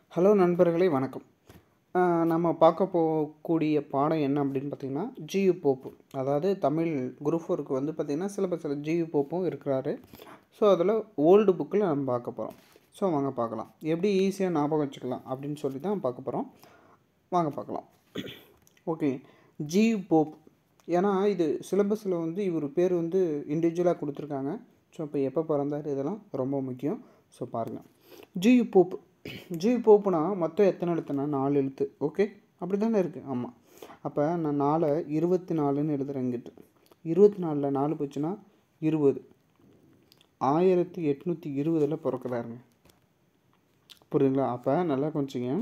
hello நண்பர்களே வணக்கம் ஆஹ் நம்ம பார்க்க போகக்கூடிய பாடம் என்ன அப்படின்னு பார்த்தீங்கன்னா ஜியு போப்பு அதாவது தமிழ் குரூப் ஃபோருக்கு வந்து பார்த்திங்கன்னா சிலபஸில் ஜியு போப்பும் இருக்கிறாரு ஸோ அதில் ஓல்டு புக்கில் நம்ம பார்க்க போகிறோம் ஸோ வாங்க பார்க்கலாம் எப்படி ஈஸியாக ஞாபகம் வச்சுக்கலாம் அப்படின்னு சொல்லி தான் பார்க்க போகிறோம் வாங்க பார்க்கலாம் ஓகே ஜியு போப் ஏன்னா இது சிலபஸில் வந்து இவர் பேர் வந்து இண்டிவிஜுவலாக கொடுத்துருக்காங்க ஸோ இப்போ எப்போ பிறந்தார் இதெல்லாம் ரொம்ப முக்கியம் ஸோ பாருங்கள் ஜியு போப் ஜியு போப்புனா மொத்தம் எத்தனை எழுத்துனா நாலு எழுத்து ஓகே அப்படி தானே இருக்குது ஆமாம் அப்போ நான் நாலை இருபத்தி நாலுன்னு எழுதுறேன் இங்கிட்டு இருபத்தி நாலில் நாலு போச்சுன்னா இருபது ஆயிரத்தி எட்நூற்றி இருபதில் பிறக்கிறாருங்க புரியுதுங்களா அப்போ நல்லா கொஞ்சிங்க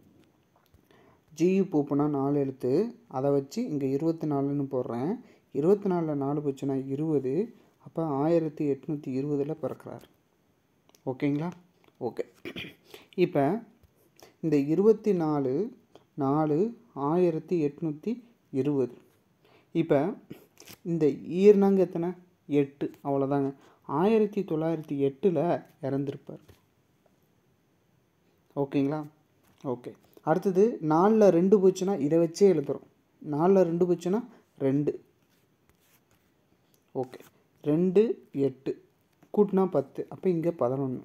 ஜியு போப்புனா நாலு எழுத்து அதை வச்சு இங்கே இருபத்தி நாலுன்னு போடுறேன் இருபத்தி நாலில் நாலு போச்சுன்னா இருபது அப்போ ஆயிரத்தி எட்நூற்றி இருபதில் பிறக்கிறார் ஓகேங்களா ஓகே இப்போ இந்த இருபத்தி நாலு நாலு ஆயிரத்தி எட்நூற்றி இருபது இப்போ இந்த ஈர்னாங்க எத்தனை எட்டு அவ்வளோதாங்க ஆயிரத்தி தொள்ளாயிரத்தி எட்டில் இறந்துருப்பார் ஓகேங்களா ஓகே அடுத்தது நாலில் ரெண்டு போச்சுன்னா இதை வச்சே எழுதுறோம் நாலில் ரெண்டு போச்சுன்னா ரெண்டு ஓகே ரெண்டு எட்டு கூட்டினா பத்து அப்போ இங்கே பதினொன்று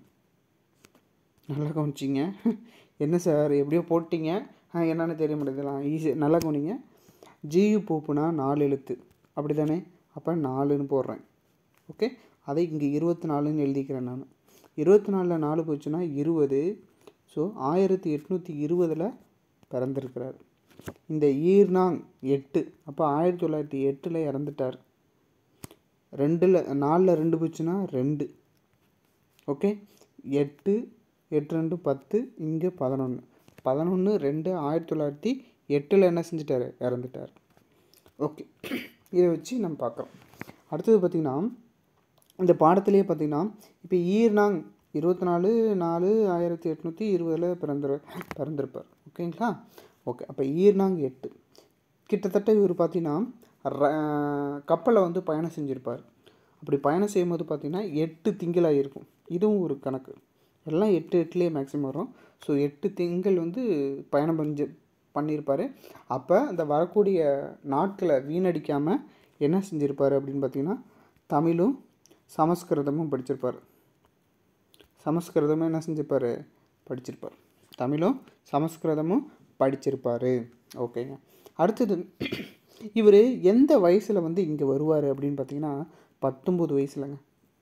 நல்லா கவனிச்சிங்க என்ன சார் எப்படியோ போட்டிங்க ஆ என்னன்னு தெரிய மாட்டேதுலாம் ஈஸி நல்லா கவனிங்க ஜியு போப்புனா நாலு எழுத்து அப்படி தானே அப்போ நாலுன்னு போடுறேன் ஓகே அதை இங்கே இருபத்தி நாலுன்னு எழுதிக்கிறேன் நான் இருபத்தி நாலில் நாலு போச்சுன்னா இருபது ஸோ ஆயிரத்தி எட்நூற்றி இருபதில் பிறந்திருக்கிறார் இந்த ஈர்னாங் எட்டு அப்போ ஆயிரத்தி தொள்ளாயிரத்தி எட்டில் இறந்துட்டார் ரெண்டில் நாலில் ரெண்டு போச்சுன்னா ரெண்டு ஓகே எட்டு எட்டு ரெண்டு பத்து இங்கே பதினொன்று பதினொன்று ரெண்டு ஆயிரத்தி தொள்ளாயிரத்தி எட்டில் என்ன செஞ்சிட்டாரு இறந்துட்டார் ஓகே இதை வச்சு நம்ம பார்க்குறோம் அடுத்தது பார்த்திங்கன்னா இந்த பாடத்திலேயே பார்த்திங்கன்னா இப்போ ஈர்னாங் இருபத்தி நாலு நாலு ஆயிரத்தி எட்நூற்றி இருபதில் பிறந்திரு பிறந்திருப்பார் ஓகேங்களா ஓகே அப்போ ஈர்னாங் எட்டு கிட்டத்தட்ட இவர் பார்த்தீங்கன்னா கப்பலில் வந்து பயணம் செஞ்சுருப்பார் அப்படி பயணம் செய்யும்போது பார்த்திங்கன்னா எட்டு திங்களாக இருக்கும் இதுவும் ஒரு கணக்கு எல்லாம் எட்டு எட்டுலேயே மேக்ஸிமம் வரும் ஸோ எட்டு திங்கள் வந்து பயணம் பண்ணி பண்ணியிருப்பார் அப்போ அந்த வரக்கூடிய நாட்களை வீணடிக்காமல் என்ன செஞ்சுருப்பார் அப்படின்னு பார்த்தீங்கன்னா தமிழும் சமஸ்கிருதமும் படிச்சிருப்பார் சமஸ்கிருதமும் என்ன செஞ்சிருப்பார் படிச்சிருப்பார் தமிழும் சமஸ்கிருதமும் படிச்சிருப்பார் ஓகேங்க அடுத்தது இவர் எந்த வயசில் வந்து இங்கே வருவார் அப்படின்னு பார்த்தீங்கன்னா பத்தொம்பது வயசுலங்க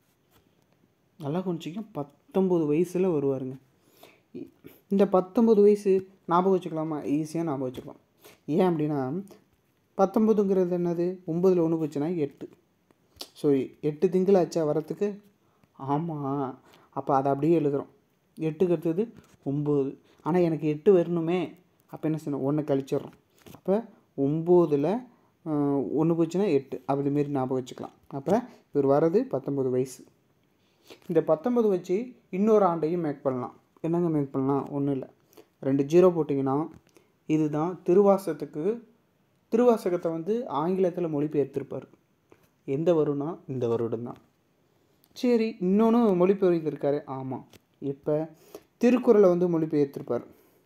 நல்லா கொஞ்சிங்க பத்தொம்பது வயசில் வருவாருங்க இந்த பத்தொம்பது வயசு ஞாபகம் வச்சுக்கலாமா ஈஸியாக ஞாபகம் வச்சுக்கலாம் ஏன் அப்படின்னா பத்தொம்பதுங்கிறது என்னது ஒம்பதில் ஒன்று போச்சுன்னா எட்டு ஸோ எட்டு திங்கள் ஆச்சா வரத்துக்கு ஆமாம் அப்போ அதை அப்படியே எழுதுகிறோம் எட்டுக்கு அடுத்தது ஒம்பது ஆனால் எனக்கு எட்டு வரணுமே அப்போ என்ன செய்யணும் ஒன்று கழிச்சிடுறோம் அப்போ ஒம்போதில் ஒன்று போச்சுன்னா எட்டு அப்படிமாரி ஞாபகம் வச்சுக்கலாம் அப்போ இவர் வர்றது பத்தொம்பது வயசு இந்த பத்தொம்பது வச்சு இன்னொரு ஆண்டையும் மேக் பண்ணலாம் என்னங்க மேக் பண்ணலாம் ஒன்றும் இல்லை ரெண்டு ஜீரோ போட்டிங்கன்னா இதுதான் திருவாசகத்துக்கு திருவாசகத்தை வந்து ஆங்கிலத்தில் மொழிபெயர்த்திருப்பார் எந்த வரும்னா இந்த வருடம் தான் சரி இன்னொன்று மொழிபெயர்த்திருக்காரு ஆமாம் இப்போ திருக்குறளை வந்து மொழிபெயர்த்திருப்பார்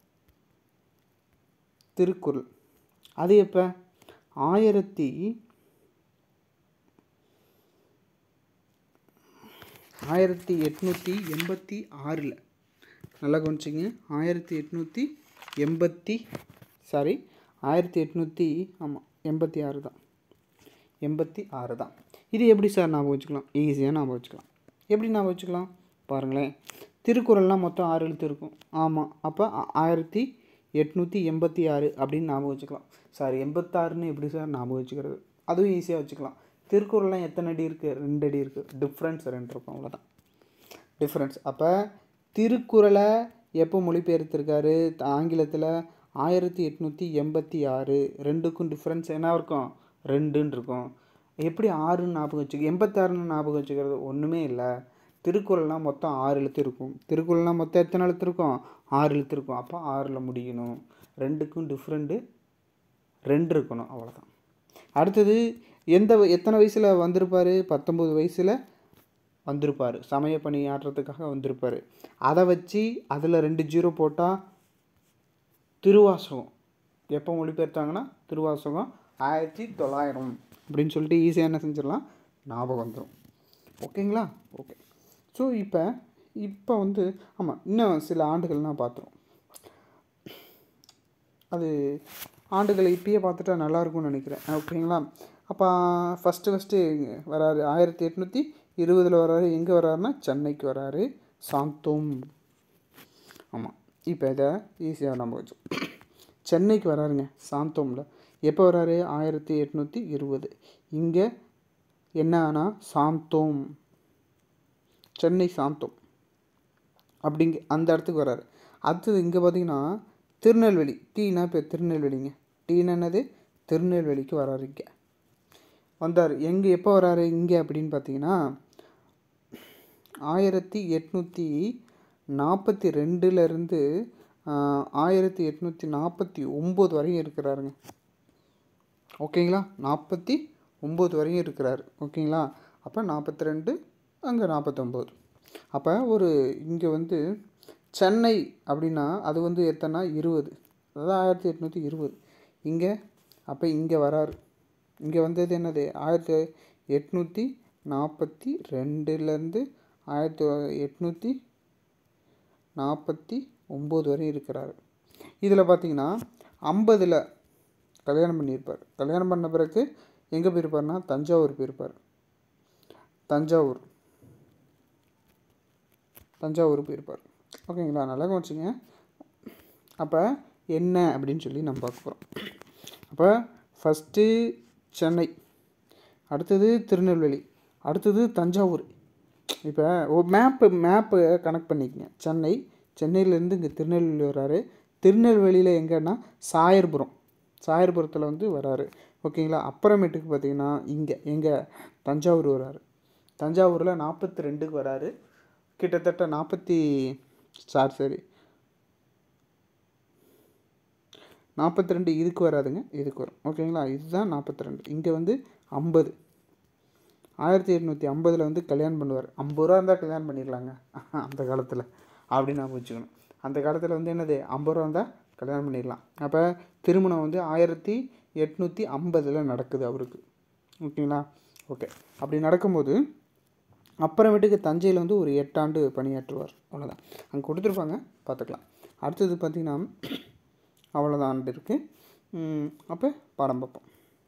திருக்குறள் அது எப்போ ஆயிரத்தி ஆயிரத்தி எட்நூற்றி எண்பத்தி ஆறில் நல்லா கவனிச்சிங்க ஆயிரத்தி எட்நூற்றி எண்பத்தி சாரி ஆயிரத்தி எட்நூற்றி ஆமாம் எண்பத்தி ஆறு தான் எண்பத்தி ஆறு தான் இது எப்படி சார் ஞாபகம் வச்சுக்கலாம் ஈஸியாக ஞாபகம் வச்சுக்கலாம் எப்படி ஞாபகம் வச்சுக்கலாம் பாருங்களேன் திருக்குறள்லாம் மொத்தம் ஆறு எழுத்து இருக்கும் ஆமாம் அப்போ ஆயிரத்தி எட்நூற்றி எண்பத்தி ஆறு அப்படின்னு ஞாபகம் வச்சுக்கலாம் சார் எண்பத்தாறுன்னு எப்படி சார் ஞாபகம் வச்சுக்கிறது அதுவும் ஈஸியாக வச்சுக்கலாம் திருக்குறள்லாம் எத்தனை அடி இருக்குது ரெண்டு அடி இருக்குது டிஃப்ரென்ஸ் ரெண்டு இருக்கும் அவ்வளோதான் டிஃப்ரென்ஸ் அப்போ திருக்குறளை எப்போ மொழிபெயர்த்திருக்காரு ஆங்கிலத்தில் ஆயிரத்தி எட்நூற்றி எண்பத்தி ஆறு ரெண்டுக்கும் டிஃப்ரென்ஸ் என்ன இருக்கும் ரெண்டுன்னு இருக்கும் எப்படி ஆறுன்னு ஞாபகம் வச்சுக்க எண்பத்தாறுன்னு ஞாபகம் வச்சுக்கிறது ஒன்றுமே இல்லை திருக்குறள்லாம் மொத்தம் ஆறு எழுத்து இருக்கும் திருக்குறள்லாம் மொத்தம் எத்தனை எழுத்து இருக்கும் ஆறு எழுத்து இருக்கும் அப்போ ஆறில் முடியணும் ரெண்டுக்கும் டிஃப்ரெண்ட்டு ரெண்டு இருக்கணும் அவ்வளோதான் அடுத்தது எந்த எத்தனை வயசில் வந்திருப்பார் பத்தொம்பது வயசில் வந்திருப்பார் சமய பணி ஆற்றுறதுக்காக வந்திருப்பார் அதை வச்சு அதில் ரெண்டு ஜீரோ போட்டால் திருவாசகம் எப்போ மொழிபெயர்த்தாங்கன்னா திருவாசகம் ஆயிரத்தி தொள்ளாயிரம் அப்படின்னு சொல்லிட்டு ஈஸியாக என்ன செஞ்சிடலாம் ஞாபகம் வந்துடும் ஓகேங்களா ஓகே ஸோ இப்போ இப்போ வந்து ஆமாம் இன்னும் சில ஆண்டுகள்லாம் பார்த்துரும் அது ஆண்டுகளை இப்பயே பார்த்துட்டா நல்லாயிருக்கும்னு நினைக்கிறேன் ஓகேங்களா அப்போ ஃபஸ்ட்டு ஃபஸ்ட்டு வராரு ஆயிரத்தி எட்நூற்றி இருபதில் வராரு எங்கே வராருன்னா சென்னைக்கு வராரு சாந்தோம் ஆமாம் இப்போ இதை ஈஸியாக நம்ம வச்சோம் சென்னைக்கு வராருங்க சாந்தோமில் எப்போ வராரு ஆயிரத்தி எட்நூற்றி இருபது இங்கே என்ன ஆனா சாந்தோம் சென்னை சாந்தோம் அப்படிங்க அந்த இடத்துக்கு வராரு அடுத்தது இங்கே பார்த்தீங்கன்னா திருநெல்வேலி டீனா இப்போ திருநெல்வேலிங்க டீனா என்னது திருநெல்வேலிக்கு வராரு இங்கே வந்தார் எங்கே எப்போ வராரு இங்கே அப்படின்னு பார்த்தீங்கன்னா ஆயிரத்தி எட்நூற்றி நாற்பத்தி ரெண்டுலேருந்து ஆயிரத்தி எட்நூற்றி நாற்பத்தி ஒம்பது வரையும் இருக்கிறாருங்க ஓகேங்களா நாற்பத்தி ஒம்பது வரையும் இருக்கிறாரு ஓகேங்களா அப்போ நாற்பத்தி ரெண்டு அங்கே நாற்பத்தொம்போது அப்போ ஒரு இங்கே வந்து சென்னை அப்படின்னா அது வந்து எத்தனை இருபது அதாவது ஆயிரத்தி எட்நூற்றி இருபது இங்கே அப்போ இங்கே வராரு இங்கே வந்தது என்னது ஆயிரத்தி எட்நூற்றி நாற்பத்தி ரெண்டுலேருந்து ஆயிரத்தி எட்நூற்றி நாற்பத்தி ஒம்பது வரை இருக்கிறாரு இதில் பார்த்தீங்கன்னா ஐம்பதில் கல்யாணம் பண்ணியிருப்பார் கல்யாணம் பண்ண பிறகு எங்கே போயிருப்பார்னா தஞ்சாவூர் போயிருப்பார் தஞ்சாவூர் தஞ்சாவூர் போயிருப்பார் ஓகேங்களா நல்லா கவனிச்சிங்க அப்போ என்ன அப்படின்னு சொல்லி நம்ம பார்க்க போகிறோம் அப்போ ஃபஸ்ட்டு சென்னை அடுத்தது திருநெல்வேலி அடுத்தது தஞ்சாவூர் இப்போ ஒரு மேப்பு மேப்பு கனெக்ட் பண்ணிக்கங்க சென்னை சென்னையிலேருந்து இங்கே திருநெல்வேலி வராரு திருநெல்வேலியில் எங்கன்னா சாயர்புரம் சாயர்புரத்தில் வந்து வராரு ஓகேங்களா அப்புறமேட்டுக்கு பார்த்தீங்கன்னா இங்கே எங்கே தஞ்சாவூர் வராரு தஞ்சாவூரில் நாற்பத்தி ரெண்டுக்கு வராரு கிட்டத்தட்ட நாற்பத்தி சார் சரி நாற்பத்தி ரெண்டு இதுக்கு வராதுங்க இதுக்கு வரும் ஓகேங்களா இதுதான் நாற்பத்தி ரெண்டு இங்கே வந்து ஐம்பது ஆயிரத்தி எட்நூற்றி ஐம்பதில் வந்து கல்யாணம் பண்ணுவார் ஐம்பது ரூபா இருந்தால் கல்யாணம் பண்ணிடலாங்க அந்த காலத்தில் அப்படின்னு நான் வச்சுக்கணும் அந்த காலத்தில் வந்து என்னது ஐம்பது ரூபா இருந்தால் கல்யாணம் பண்ணிடலாம் அப்போ திருமணம் வந்து ஆயிரத்தி எட்நூற்றி ஐம்பதில் நடக்குது அவருக்கு ஓகேங்களா ஓகே அப்படி நடக்கும்போது அப்புறமேட்டுக்கு தஞ்சையில் வந்து ஒரு எட்டாண்டு பணியாற்றுவார் அவ்வளோதான் அங்கே கொடுத்துருப்பாங்க பார்த்துக்கலாம் அடுத்தது பார்த்திங்கன்னா அவ்வளோதான் ஆண்டு இருக்குது அப்போ பாடம் பார்ப்போம்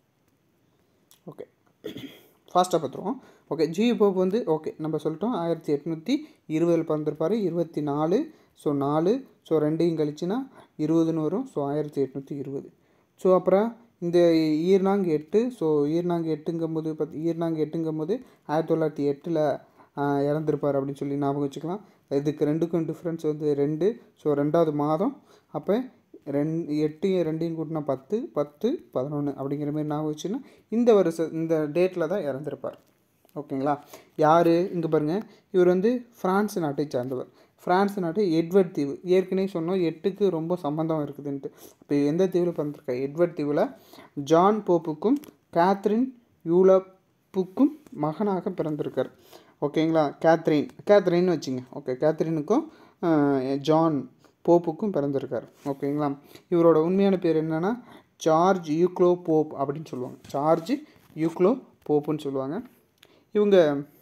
ஓகே ஃபாஸ்ட்டாக பார்த்துருவோம் ஓகே ஜி போப் வந்து ஓகே நம்ம சொல்லிட்டோம் ஆயிரத்தி எட்நூற்றி இருபதில் பிறந்திருப்பார் இருபத்தி நாலு ஸோ நாலு ஸோ ரெண்டையும் கழிச்சுன்னா இருபதுன்னு வரும் ஸோ ஆயிரத்தி எட்நூற்றி இருபது ஸோ அப்புறம் இந்த ஈர்னாங்கு எட்டு ஸோ ஈர்னாங்கு எட்டுங்கும்போது பத் ஈர்னாங்கு எட்டுங்கும்போது ஆயிரத்தி தொள்ளாயிரத்தி எட்டில் இறந்துருப்பார் அப்படின்னு சொல்லி ஞாபகம் வச்சுக்கலாம் இதுக்கு ரெண்டுக்கும் டிஃப்ரென்ஸ் வந்து ரெண்டு ஸோ ரெண்டாவது மாதம் அப்போ ரெண் எட்டையும் ரெண்டையும் கூட்டினா பத்து பத்து பதினொன்று அப்படிங்கிற மாதிரி ஞாபகம் வச்சுன்னா இந்த வருஷம் இந்த டேட்டில் தான் இறந்துருப்பார் ஓகேங்களா யார் இங்கே பாருங்கள் இவர் வந்து ஃப்ரான்ஸ் நாட்டை சார்ந்தவர் ஃப்ரான்ஸ் நாட்டு எட்வர்ட் தீவு ஏற்கனவே சொன்னோம் எட்டுக்கு ரொம்ப சம்மந்தம் இருக்குதுன்ட்டு இப்போ எந்த தீவில் பிறந்திருக்கா எட்வர்ட் தீவில் ஜான் போப்புக்கும் கேத்ரின் யூலப்புக்கும் மகனாக பிறந்திருக்கார் ஓகேங்களா கேத்ரின் கேத்ரின்னு வச்சுங்க ஓகே கேத்ரினுக்கும் ஜான் போப்புக்கும் பிறந்திருக்கார் ஓகேங்களா இவரோட உண்மையான பேர் என்னென்னா ஜார்ஜ் யூக்ளோ போப் அப்படின்னு சொல்லுவாங்க ஜார்ஜ் யூக்ளோ போப்புன்னு சொல்லுவாங்க இவங்க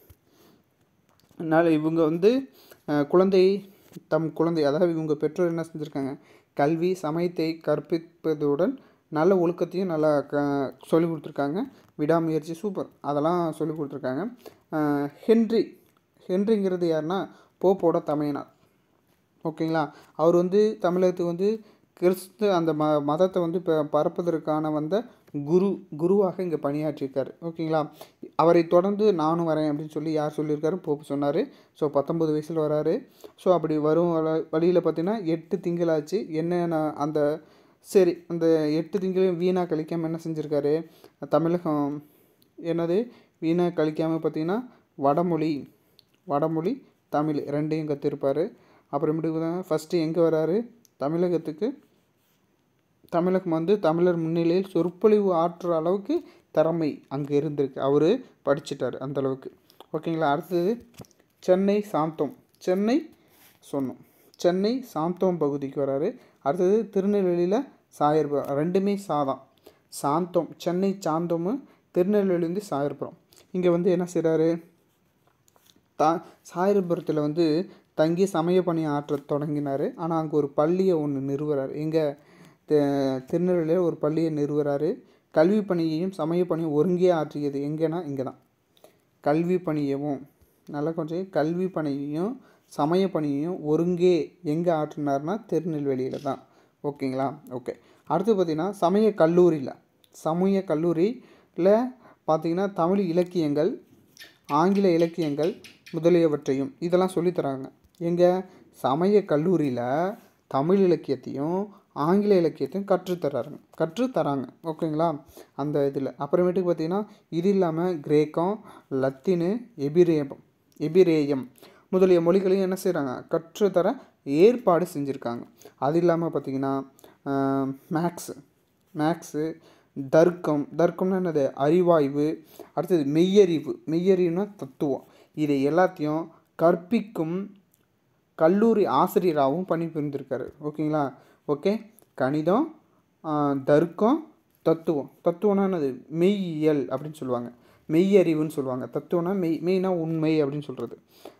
அதனால் இவங்க வந்து குழந்தை தம் குழந்தை அதாவது இவங்க பெற்றோர் என்ன செஞ்சுருக்காங்க கல்வி சமயத்தை கற்பிப்பதுடன் நல்ல ஒழுக்கத்தையும் நல்லா க சொல்லி கொடுத்துருக்காங்க விடாமுயற்சி சூப்பர் அதெல்லாம் சொல்லி கொடுத்துருக்காங்க ஹென்றி ஹென்றிங்கிறது யாருன்னா போப்போட தமையனார் ஓகேங்களா அவர் வந்து தமிழகத்துக்கு வந்து கிறிஸ்து அந்த ம மதத்தை வந்து இப்போ பரப்புவதற்கான வந்த குரு குருவாக இங்கே பணியாற்றியிருக்காரு ஓகேங்களா அவரை தொடர்ந்து நானும் வரேன் அப்படின்னு சொல்லி யார் சொல்லியிருக்காரு போப்பு சொன்னார் ஸோ பத்தொம்பது வயசில் வராரு ஸோ அப்படி வரும் வழியில் பார்த்தீங்கன்னா எட்டு திங்களாச்சு என்னென்ன அந்த சரி அந்த எட்டு திங்களையும் வீணாக கழிக்காமல் என்ன செஞ்சுருக்காரு தமிழகம் என்னது வீணாக கழிக்காமல் பார்த்தீங்கன்னா வடமொழி வடமொழி தமிழ் ரெண்டையும் கற்றுருப்பார் அப்புறமேட்டுக்கு ஃபஸ்ட்டு எங்கே வராரு தமிழகத்துக்கு தமிழகம் வந்து தமிழர் முன்னிலையில் சொற்பொழிவு ஆற்றுற அளவுக்கு திறமை அங்கே இருந்திருக்கு அவர் படிச்சிட்டார் அந்தளவுக்கு ஓகேங்களா அடுத்தது சென்னை சாந்தம் சென்னை சொன்னோம் சென்னை சாந்தோம் பகுதிக்கு வராரு அடுத்தது திருநெல்வேலியில் சாயர்புரம் ரெண்டுமே சாதான் சாந்தோம் சென்னை சாந்தோமு திருநெல்வேலிலேருந்து சாயர்புரம் இங்கே வந்து என்ன செய்கிறாரு தா சாயர்புரத்தில் வந்து தங்கி சமய பணி ஆற்ற தொடங்கினார் ஆனால் அங்கே ஒரு பள்ளியை ஒன்று நிறுவுறார் எங்கே திருநெல்வேலியில் ஒரு பள்ளியை நிறுவுறாரு கல்வி பணியையும் சமய பணியும் ஒருங்கே ஆற்றியது எங்கேனா இங்கே தான் கல்வி பணியவும் நல்லா கொஞ்சம் கல்வி பணியையும் சமய பணியையும் ஒருங்கே எங்கே ஆற்றினார்னா திருநெல்வேலியில் தான் ஓகேங்களா ஓகே அடுத்து பார்த்திங்கன்னா சமய கல்லூரியில் சமய கல்லூரியில் பார்த்திங்கன்னா தமிழ் இலக்கியங்கள் ஆங்கில இலக்கியங்கள் முதலியவற்றையும் இதெல்லாம் சொல்லித்தராங்க எங்கள் சமய கல்லூரியில் தமிழ் இலக்கியத்தையும் ஆங்கில இலக்கியத்தையும் கற்றுத்தராங்க கற்றுத்தராங்க ஓகேங்களா அந்த இதில் அப்புறமேட்டுக்கு பார்த்திங்கன்னா இது இல்லாமல் கிரேக்கம் லத்தீனு எபிரேயம் எபிரேயம் முதலிய மொழிகளையும் என்ன செய்கிறாங்க கற்றுத்தர ஏற்பாடு செஞ்சுருக்காங்க அது இல்லாமல் பார்த்திங்கன்னா மேக்ஸு மேக்ஸு தர்க்கம் தர்க்கம்னா என்னது அறிவாய்வு அடுத்தது மெய்யறிவு மெய்யறிவுனா தத்துவம் இதை எல்லாத்தையும் கற்பிக்கும் கல்லூரி ஆசிரியராகவும் பணிபுரிந்திருக்காரு ஓகேங்களா ஓகே கணிதம் தர்க்கம் தத்துவம் தத்துவம்னா என்னது மெய்யியல் அப்படின்னு சொல்லுவாங்க மெய்யறிவுன்னு சொல்லுவாங்க தத்துவம்னா மெய் மெய்னா உண்மை அப்படின்னு சொல்கிறது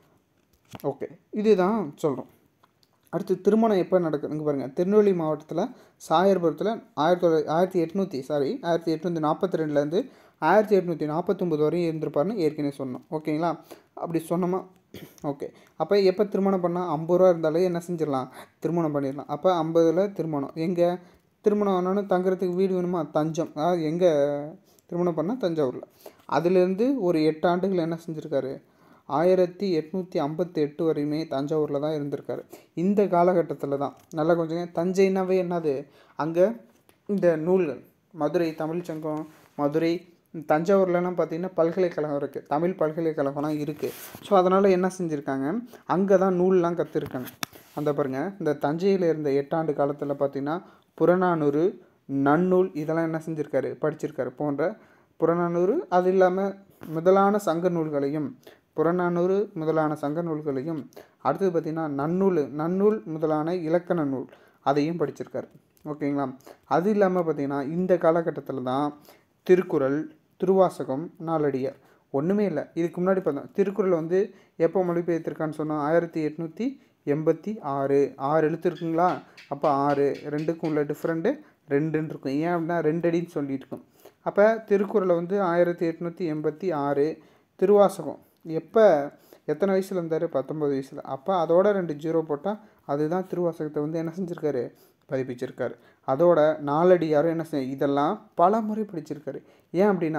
ஓகே இதுதான் சொல்கிறோம் அடுத்து திருமணம் எப்போ நடக்குதுங்க பாருங்கள் திருநெல்வேலி மாவட்டத்தில் சாயர்புரத்தில் ஆயிரத்தி தொள்ளாயிரத்தி ஆயிரத்தி எட்நூற்றி சாரி ஆயிரத்தி எட்நூற்றி நாற்பத்தி ரெண்டுலேருந்து ஆயிரத்தி எட்நூற்றி நாற்பத்தொம்பது வரையும் இருந்திருப்பாருன்னு ஏற்கனவே சொன்னோம் ஓகேங்களா அப்படி சொன்னோமா ஓகே அப்போ எப்போ திருமணம் பண்ணால் ஐம்பது ரூபா இருந்தாலே என்ன செஞ்சிடலாம் திருமணம் பண்ணிடலாம் அப்போ ஐம்பதில் திருமணம் எங்கே திருமணம் ஆனாலும் தங்குறதுக்கு வீடு வேணுமா தஞ்சம் அதாவது எங்கே திருமணம் பண்ணால் தஞ்சாவூரில் அதுலேருந்து ஒரு எட்டு ஆண்டுகள் என்ன செஞ்சுருக்காரு ஆயிரத்தி எட்நூற்றி ஐம்பத்தி எட்டு வரையுமே தஞ்சாவூரில் தான் இருந்திருக்காரு இந்த காலகட்டத்தில் தான் நல்லா கொஞ்சம் தஞ்சைனாவே என்னது அங்கே இந்த நூல்கள் மதுரை தமிழ் சங்கம் மதுரை தஞ்சாவூர்லலாம் பார்த்திங்கன்னா பல்கலைக்கழகம் இருக்குது தமிழ் பல்கலைக்கழகம்லாம் இருக்குது ஸோ அதனால் என்ன செஞ்சுருக்காங்க அங்கே தான் நூல்லாம் கற்றுருக்காங்க அந்த பாருங்கள் இந்த தஞ்சையில் இருந்த எட்டாண்டு காலத்தில் பார்த்திங்கன்னா புறநானூறு நன்னூல் இதெல்லாம் என்ன செஞ்சுருக்காரு படிச்சிருக்காரு போன்ற புறநானூறு அது இல்லாமல் முதலான சங்க நூல்களையும் புறநானூறு முதலான சங்க நூல்களையும் அடுத்தது பார்த்திங்கன்னா நன்னூல் நன்னூல் முதலான இலக்கண நூல் அதையும் படிச்சிருக்காரு ஓகேங்களா அது இல்லாமல் பார்த்திங்கன்னா இந்த காலகட்டத்தில் தான் திருக்குறள் திருவாசகம் நாலடியார் ஒன்றுமே இல்லை இதுக்கு முன்னாடி பார்த்தோம் திருக்குறள் வந்து எப்போ மொழிபெயர்த்திருக்கான்னு சொன்னோம் ஆயிரத்தி எட்நூற்றி எண்பத்தி ஆறு ஆறு எழுத்து இருக்குங்களா அப்போ ஆறு ரெண்டுக்கும் உள்ள டிஃப்ரெண்ட்டு ரெண்டுன்னு இருக்கும் ஏன் அப்படின்னா ரெண்டு அடின்னு சொல்லிட்டு இருக்கும் அப்போ திருக்குறளை வந்து ஆயிரத்தி எட்நூற்றி எண்பத்தி ஆறு திருவாசகம் எப்போ எத்தனை வயசில் இருந்தார் பத்தொம்பது வயசில் அப்போ அதோட ரெண்டு ஜீரோ போட்டால் அதுதான் திருவாசகத்தை வந்து என்ன செஞ்சுருக்காரு பதிப்பிச்சிருக்காரு அதோட நாலடியாரும் என்ன செய் இதெல்லாம் பல முறை படிச்சிருக்காரு ஏன் அப்படின்னா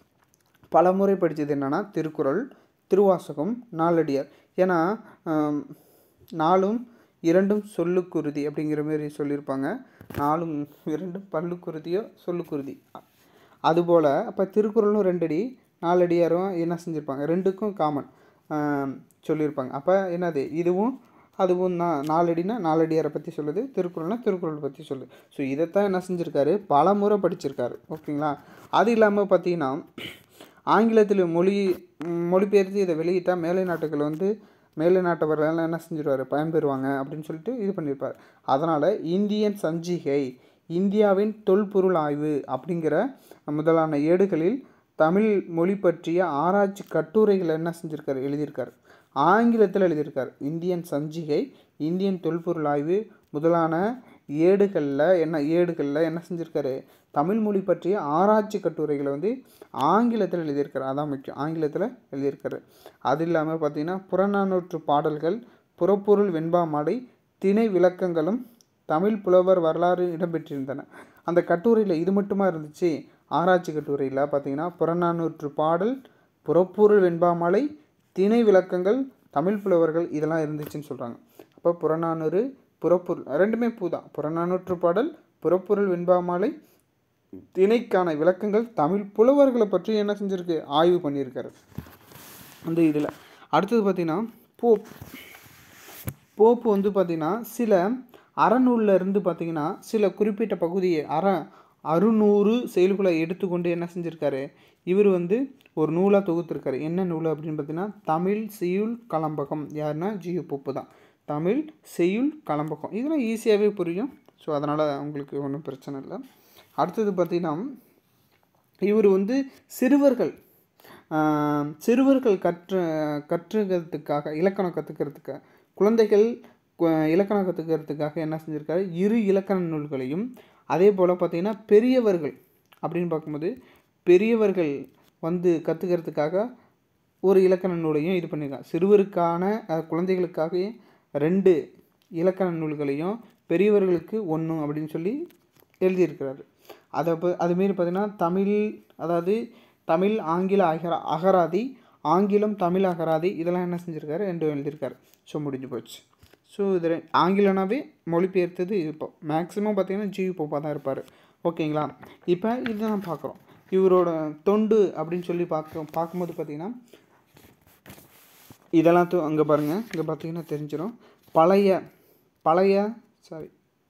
பல முறை படித்தது என்னென்னா திருக்குறள் திருவாசகம் நாலடியார் ஏன்னா நாலும் இரண்டும் சொல்லுக்குருதி அப்படிங்கிற மாதிரி சொல்லியிருப்பாங்க நாலும் இரண்டும் பல்லுக்குருதியோ சொல்லுக்குருதி அதுபோல் அப்போ திருக்குறளும் ரெண்டடி நாலடியாரும் என்ன செஞ்சுருப்பாங்க ரெண்டுக்கும் காமன் சொல்லியிருப்பாங்க அப்போ என்னது இதுவும் அதுவும் தான் நாலடினா நாலடியாரை பற்றி சொல்லுது திருக்குறள்னா திருக்குறள் பற்றி சொல்லுது ஸோ இதைத்தான் என்ன செஞ்சுருக்காரு பல முறை படிச்சிருக்காரு ஓகேங்களா அது இல்லாமல் பார்த்தீங்கன்னா ஆங்கிலத்தில் மொழி மொழிபெயர்த்து இதை வெளியிட்டால் மேலை நாட்டுகள் வந்து மேலை நாட்டவர்கள் என்ன செஞ்சிருவார் பயன்பெறுவாங்க அப்படின்னு சொல்லிட்டு இது பண்ணியிருப்பார் அதனால் இந்தியன் சஞ்சிகை இந்தியாவின் தொல்பொருள் ஆய்வு அப்படிங்கிற முதலான ஏடுகளில் தமிழ் மொழி பற்றிய ஆராய்ச்சி கட்டுரைகள் என்ன செஞ்சுருக்காரு எழுதியிருக்காரு ஆங்கிலத்தில் எழுதியிருக்கார் இந்தியன் சஞ்சிகை இந்தியன் தொல்பொருள் ஆய்வு முதலான ஏடுகளில் என்ன ஏடுகளில் என்ன செஞ்சுருக்காரு தமிழ் மொழி பற்றிய ஆராய்ச்சி கட்டுரைகளை வந்து ஆங்கிலத்தில் எழுதியிருக்காரு அதான் முக்கியம் ஆங்கிலத்தில் எழுதியிருக்காரு அது இல்லாமல் பார்த்தீங்கன்னா புறநானூற்று பாடல்கள் புறப்பொருள் வெண்பாமாலை திணை விளக்கங்களும் தமிழ் புலவர் வரலாறு இடம்பெற்றிருந்தன அந்த கட்டுரையில் இது மட்டுமா இருந்துச்சு ஆராய்ச்சி கட்டுரையில் பார்த்தீங்கன்னா புறநானூற்று பாடல் புறப்பொருள் வெண்பாமாலை திணை விளக்கங்கள் தமிழ் புலவர்கள் இதெல்லாம் இருந்துச்சுன்னு சொல்கிறாங்க அப்போ புறநானூறு புறப்பொருள் ரெண்டுமே பூ தான் புறநானூற்று பாடல் புறப்பொருள் வெண்பாமாலை திணைக்கான விளக்கங்கள் தமிழ் புலவர்களை பற்றி என்ன செஞ்சுருக்கு ஆய்வு பண்ணியிருக்காரு அந்த இதில் அடுத்தது பார்த்திங்கன்னா போப் போப்பு வந்து பார்த்திங்கன்னா சில அறநூலில் இருந்து பார்த்திங்கன்னா சில குறிப்பிட்ட பகுதியை அற அறுநூறு செயல்களை எடுத்துக்கொண்டு என்ன செஞ்சுருக்காரு இவர் வந்து ஒரு நூலாக தொகுத்திருக்காரு என்ன நூல் அப்படின்னு பார்த்தீங்கன்னா தமிழ் சியுல் கலம்பகம் யாருன்னா ஜியு போப்பு தான் தமிழ் செய்யுள் கலம்பகம் இதெல்லாம் ஈஸியாகவே புரியும் ஸோ அதனால் உங்களுக்கு ஒன்றும் பிரச்சனை இல்லை அடுத்தது பார்த்திங்கன்னா இவர் வந்து சிறுவர்கள் ஆஹ், சிறுவர்கள் கற்று கற்றுக்கிறதுக்காக இலக்கணம் கற்றுக்கிறதுக்காக குழந்தைகள் கு- இலக்கணம் கற்றுக்கிறதுக்காக என்ன செஞ்சுருக்காரு இரு இலக்கண நூல்களையும் அதே போல் பார்த்திங்கன்னா பெரியவர்கள் அப்படின்னு பார்க்கும்போது பெரியவர்கள் வந்து கற்றுக்கிறதுக்காக ஒரு இலக்கண நூலையும் இது பண்ணியிருக்காங்க சிறுவருக்கான அஹ், குழந்தைகளுக்காக ரெண்டு இலக்கண நூல்களையும் பெரியவர்களுக்கு ஒன்று அப்படின்னு சொல்லி எழுதியிருக்கிறாரு அதை இப்போ அதுமாரி பார்த்தீங்கன்னா தமிழ் அதாவது தமிழ் ஆங்கில அகர அகராதி ஆங்கிலம் தமிழ் அகராதி இதெல்லாம் என்ன செஞ்சுருக்காரு ரெண்டும் எழுதியிருக்காரு ஸோ முடிஞ்சு போச்சு ஸோ இது ரெ- ஆங்கிலனாவே மொழிபெயர்த்தது இப்போ மேக்ஸிமம் பார்த்தீங்கன்னா ஜிவி போப்பா தான் இருப்பார் ஓகேங்களா இப்போ இதுதான் பார்க்குறோம் இவரோட தொண்டு அப்படின்னு சொல்லி பார்க்க பார்க்கும்போது பார்த்தீங்கன்னா இதெல்லாம் தூ அங்கே பாருங்கள் இங்கே பார்த்தீங்கன்னா தெரிஞ்சிடும் பழைய பழைய சாரி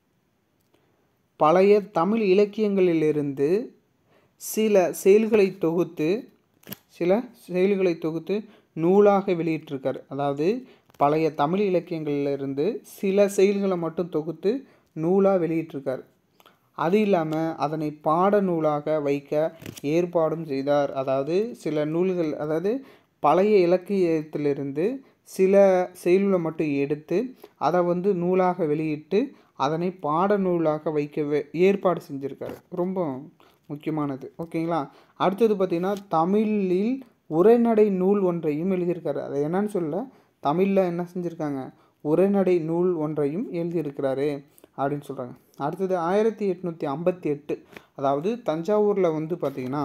பழைய தமிழ் இலக்கியங்களிலிருந்து சில செயல்களை தொகுத்து சில செயல்களை தொகுத்து நூலாக வெளியிட்டிருக்காரு அதாவது பழைய தமிழ் இலக்கியங்களிலிருந்து சில செயல்களை மட்டும் தொகுத்து நூலாக வெளியிட்டிருக்காரு அது இல்லாமல் அதனை பாட நூலாக வைக்க ஏற்பாடும் செய்தார் அதாவது சில நூல்கள் அதாவது பழைய இலக்கியத்திலிருந்து சில செயல்களை மட்டும் எடுத்து அதை வந்து நூலாக வெளியிட்டு அதனை பாட நூலாக வைக்க வே- ஏற்பாடு செஞ்சுருக்காரு ரொம்ப முக்கியமானது ஓகேங்களா அடுத்தது பார்த்திங்கன்னா தமிழில் உரைநடை நூல் ஒன்றையும் எழுதியிருக்காரு அது என்னன்னு சொல்ல தமிழில் என்ன செஞ்சுருக்காங்க உரைநடை நூல் ஒன்றையும் எழுதியிருக்கிறாரு அப்படின்னு சொல்கிறாங்க அடுத்தது ஆயிரத்தி எட்நூற்றி ஐம்பத்தி எட்டு அதாவது தஞ்சாவூரில் வந்து பார்த்திங்கன்னா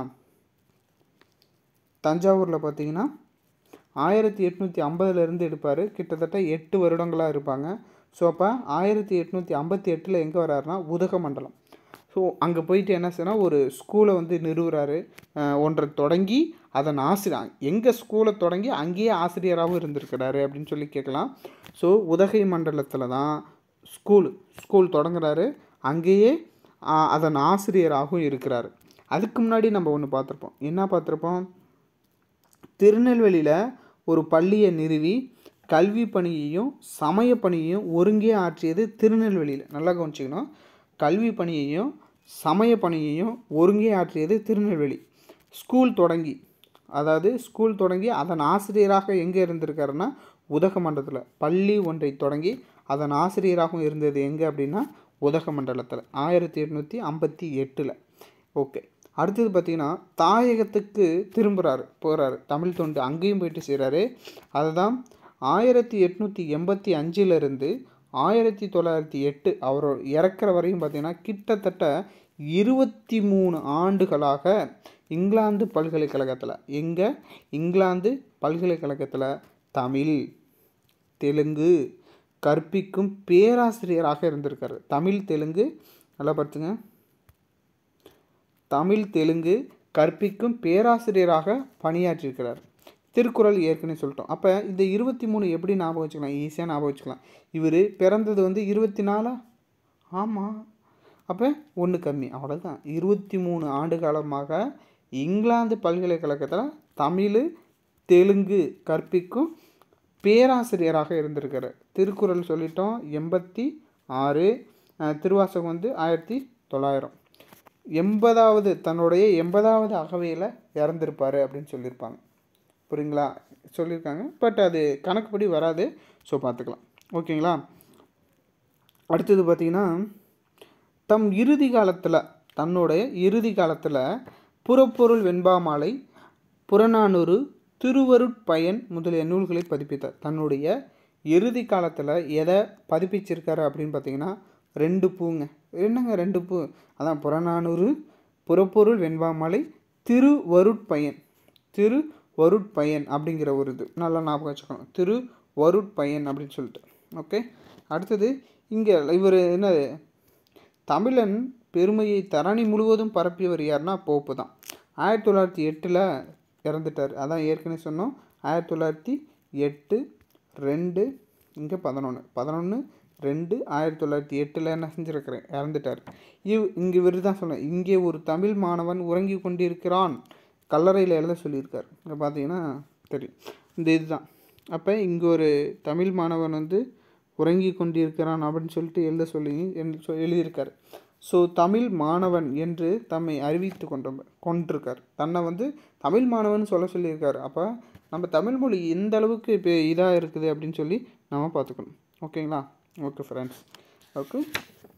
தஞ்சாவூரில் பார்த்தீங்கன்னா ஆயிரத்தி எட்நூற்றி ஐம்பதுலேருந்து எடுப்பார் கிட்டத்தட்ட எட்டு வருடங்களாக இருப்பாங்க ஸோ அப்போ ஆயிரத்தி எட்நூற்றி ஐம்பத்தி எட்டில் எங்கே வராருன்னா உதகமண்டலம் ஸோ அங்கே போயிட்டு என்ன செய்யணும் ஒரு ஸ்கூலை வந்து நிறுவுறாரு அஹ் ஒன்றை தொடங்கி அதன் ஆசிரியர் எங்கள் ஸ்கூலை தொடங்கி அங்கேயே ஆசிரியராகவும் இருந்திருக்கிறாரு அப்படின்னு சொல்லி கேட்கலாம் ஸோ உதகை மண்டலத்தில் தான் ஸ்கூல் ஸ்கூல் தொடங்குறாரு அங்கேயே ஆஹ், அதன் ஆசிரியராகவும் இருக்கிறாரு அதுக்கு முன்னாடி நம்ம ஒன்று பார்த்துருப்போம் என்ன பார்த்துருப்போம் திருநெல்வேலியில் ஒரு பள்ளியை நிறுவி கல்வி பணியையும் சமய பணியையும் ஒருங்கே ஆற்றியது திருநெல்வேலியில் நல்லா கவனிச்சிக்கணும் கல்வி பணியையும் சமய பணியையும் ஒருங்கே ஆற்றியது திருநெல்வேலி ஸ்கூல் தொடங்கி அதாவது ஸ்கூல் தொடங்கி அதன் ஆசிரியராக எங்கே இருந்திருக்காருன்னா உதகமண்டலத்தில் பள்ளி ஒன்றை தொடங்கி அதன் ஆசிரியராகவும் இருந்தது எங்கே அப்படின்னா உதகமண்டலத்தில் ஆயிரத்தி எட்நூற்றி ஐம்பத்தி எட்டில் ஓகே அடுத்தது பார்த்தீங்கன்னா தாயகத்துக்கு திரும்புகிறாரு போகிறாரு தமிழ் தொண்டு அங்கேயும் போயிட்டு செய்கிறாரு அதுதான் ஆயிரத்தி எட்நூற்றி எண்பத்தி அஞ்சிலிருந்து ஆயிரத்தி தொள்ளாயிரத்தி எட்டு அவர் இறக்குற வரையும் பார்த்தீங்கன்னா கிட்டத்தட்ட இருபத்தி மூணு ஆண்டுகளாக இங்கிலாந்து பல்கலைக்கழகத்தில் எங்கே இங்கிலாந்து பல்கலைக்கழகத்தில் தமிழ் தெலுங்கு கற்பிக்கும் பேராசிரியராக இருந்திருக்காரு தமிழ் தெலுங்கு நல்லா பார்த்துங்க தமிழ் தெலுங்கு கற்பிக்கும் பேராசிரியராக பணியாற்றியிருக்கிறார் திருக்குறள் ஏற்கனவே சொல்லிட்டோம் அப்போ இந்த இருபத்தி மூணு எப்படி ஞாபகம் வச்சுக்கலாம் ஈஸியாக ஞாபகம் வச்சுக்கலாம் இவர் பிறந்தது வந்து இருபத்தி நாலா ஆமாம் அப்போ ஒன்று கம்மி அவ்வளோதான் இருபத்தி மூணு ஆண்டு காலமாக இங்கிலாந்து பல்கலைக்கழகத்தில் தமிழ் தெலுங்கு கற்பிக்கும் பேராசிரியராக இருந்திருக்காரு திருக்குறள் சொல்லிட்டோம் எண்பத்தி ஆறு அஹ், திருவாசகம் வந்து ஆயிரத்தி தொள்ளாயிரம் எண்பதாவது தன்னுடைய எண்பதாவது அகவையில் இறந்துருப்பார் அப்படின்னு சொல்லியிருப்பாங்க புரியுங்களா சொல்லியிருக்காங்க பட் அது கணக்குப்படி வராது ஸோ பார்த்துக்கலாம் ஓகேங்களா அடுத்தது பார்த்தீங்கன்னா தம் இறுதி காலத்தில் தன்னுடைய இறுதி காலத்தில் புறப்பொருள் வெண்பாமாலை புறநானூறு திருவருட்பயன் முதலிய நூல்களை பதிப்பித்தார் தன்னுடைய இறுதி காலத்தில் எதை பதிப்பிச்சிருக்காரு அப்படின்னு பார்த்தீங்கன்னா ரெண்டு பூங்க என்னங்க ரெண்டு பூ அதான் புறநானூறு புறப்பொருள் வெண்பாமாலை திருவருட்பயன் திருவருட்பயன் அப்படிங்கிற ஒரு இது நல்லா ஞாபகம் வச்சுக்கணும் திருவருட்பயன் அப்படின்னு சொல்லிட்டு ஓகே அடுத்தது இங்கே இவர் என்னது தமிழன் பெருமையை தரணி முழுவதும் பரப்பியவர் யாருன்னா போப்பு தான் ஆயிரத்தி தொள்ளாயிரத்தி எட்டில் இறந்துட்டார் அதான் ஏற்கனவே சொன்னோம் ஆயிரத்தி தொள்ளாயிரத்தி எட்டு ரெண்டு இங்கே பதினொன்று பதினொன்று ரெண்டு ஆயிரத்தி தொள்ளாயிரத்தி எட்டில் என்ன செஞ்சுருக்கிறேன் இறந்துட்டார் இவ் இங்கே இவர் தான் சொன்னேன் இங்கே ஒரு தமிழ் மாணவன் உறங்கி கொண்டிருக்கிறான் கல்லறையில் எழுத சொல்லியிருக்கார் இங்கே பார்த்தீங்கன்னா தெரியும் இந்த இதுதான் அப்போ இங்கே ஒரு தமிழ் மாணவன் வந்து உறங்கி கொண்டிருக்கிறான் அப்படின்னு சொல்லிட்டு எழுத சொல்லி என்று சொ- எழுதியிருக்காரு ஸோ தமிழ் மாணவன் என்று தம்மை அறிவித்து கொண்ட கொண்டிருக்கார் தன்னை வந்து தமிழ் மாணவன் சொல்ல சொல்லியிருக்காரு அப்போ நம்ம தமிழ் மொழி எந்த அளவுக்கு இப்போ இதாக இருக்குது அப்படின்னு சொல்லி நம்ம பார்த்துக்கணும் ஓகேங்களா ஓகே ஃப்ரெண்ட்ஸ் ஓகே